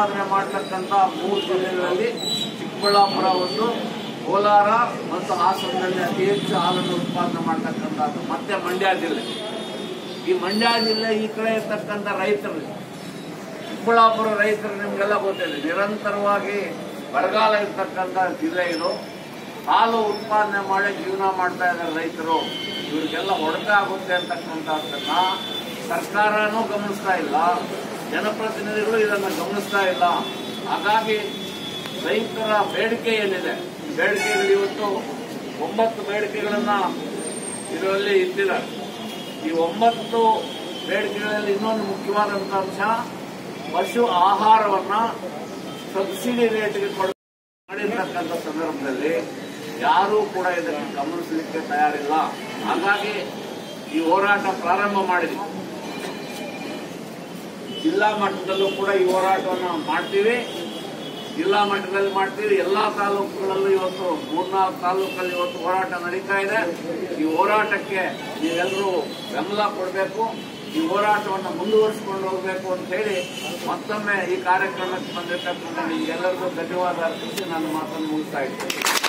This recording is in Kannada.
ಉತ್ಪಾದನೆ ಮಾಡತಕ್ಕಂತ ಮೂರು ಜಿಲ್ಲೆಗಳಲ್ಲಿ ಚಿಕ್ಕಬಳ್ಳಾಪುರ ಒಂದು ಕೋಲಾರ ಮತ್ತು ಹಾಸನದಲ್ಲಿ ಅತಿ ಹೆಚ್ಚು ಹಾಲನ್ನು ಉತ್ಪಾದನೆ ಮಾಡತಕ್ಕಂಥದ್ದು ಮತ್ತೆ ಮಂಡ್ಯ ಜಿಲ್ಲೆ ಈ ಮಂಡ್ಯ ಜಿಲ್ಲೆ ಈ ಕಡೆ ಇರ್ತಕ್ಕಂಥ ರೈತರು ಚಿಕ್ಕಬಳ್ಳಾಪುರ ರೈತರು ನಿಮ್ಗೆಲ್ಲ ಗೊತ್ತಿದೆ ನಿರಂತರವಾಗಿ ಬರಗಾಲ ಇರ್ತಕ್ಕಂಥ ಜಿಲ್ಲೆ ಇದು ಹಾಲು ಉತ್ಪಾದನೆ ಮಾಡಿ ಜೀವನ ಮಾಡ್ತಾ ಇದ್ದಾರೆ ರೈತರು ಇವ್ರಿಗೆಲ್ಲ ಹೊಡೆತ ಆಗುತ್ತೆ ಅಂತಕ್ಕಂಥದ್ದನ್ನ ಸರ್ಕಾರನೂ ಗಮನಿಸ್ತಾ ಇಲ್ಲ ಜನಪ್ರತಿನಿಧಿಗಳು ಇದನ್ನು ಗಮನಿಸ್ತಾ ಇಲ್ಲ ಹಾಗಾಗಿ ರೈತರ ಬೇಡಿಕೆ ಏನಿದೆ ಬೇಡಿಕೆಗಳು ಇವತ್ತು ಒಂಬತ್ತು ಬೇಡಿಕೆಗಳನ್ನ ಇದರಲ್ಲಿ ಇಟ್ಟಿದ್ದಾರೆ ಈ ಒಂಬತ್ತು ಬೇಡಿಕೆಗಳಲ್ಲಿ ಇನ್ನೊಂದು ಮುಖ್ಯವಾದಂಥ ಅಂಶ ಪಶು ಆಹಾರವನ್ನ ಸಬ್ಸಿಡಿ ರೇಟ್ಗೆ ಕೊಡ ಮಾಡಿರ್ತಕ್ಕಂಥ ಸಂದರ್ಭದಲ್ಲಿ ಯಾರೂ ಕೂಡ ಇದಕ್ಕೆ ಗಮನಿಸಲಿಕ್ಕೆ ತಯಾರಿಲ್ಲ ಹಾಗಾಗಿ ಈ ಹೋರಾಟ ಪ್ರಾರಂಭ ಮಾಡಿದ್ವಿ ಜಿಲ್ಲಾ ಮಟ್ಟದಲ್ಲೂ ಕೂಡ ಈ ಹೋರಾಟವನ್ನು ಮಾಡ್ತೀವಿ ಜಿಲ್ಲಾ ಮಟ್ಟದಲ್ಲಿ ಮಾಡ್ತೀವಿ ಎಲ್ಲಾ ತಾಲೂಕುಗಳಲ್ಲೂ ಇವತ್ತು ಮೂರ್ನಾಲ್ಕು ತಾಲೂಕಲ್ಲಿ ಇವತ್ತು ಹೋರಾಟ ನಡೀತಾ ಇದೆ ಈ ಹೋರಾಟಕ್ಕೆ ನೀವೆಲ್ಲರೂ ಬೆಂಬಲ ಕೊಡಬೇಕು ಈ ಹೋರಾಟವನ್ನು ಮುಂದುವರಿಸಿಕೊಂಡು ಹೋಗಬೇಕು ಅಂತ ಹೇಳಿ ಮತ್ತೊಮ್ಮೆ ಈ ಕಾರ್ಯಕ್ರಮಕ್ಕೆ ಬಂದಿರತಕ್ಕಂಥ ನಿಮ್ಗೆಲ್ಲರಿಗೂ ಧನ್ಯವಾದ ಅರ್ಪಿಸಿ ನಾನು ಮಾತನ್ನು ಮುಗಿಸ್ತಾ ಇದ್ದೇನೆ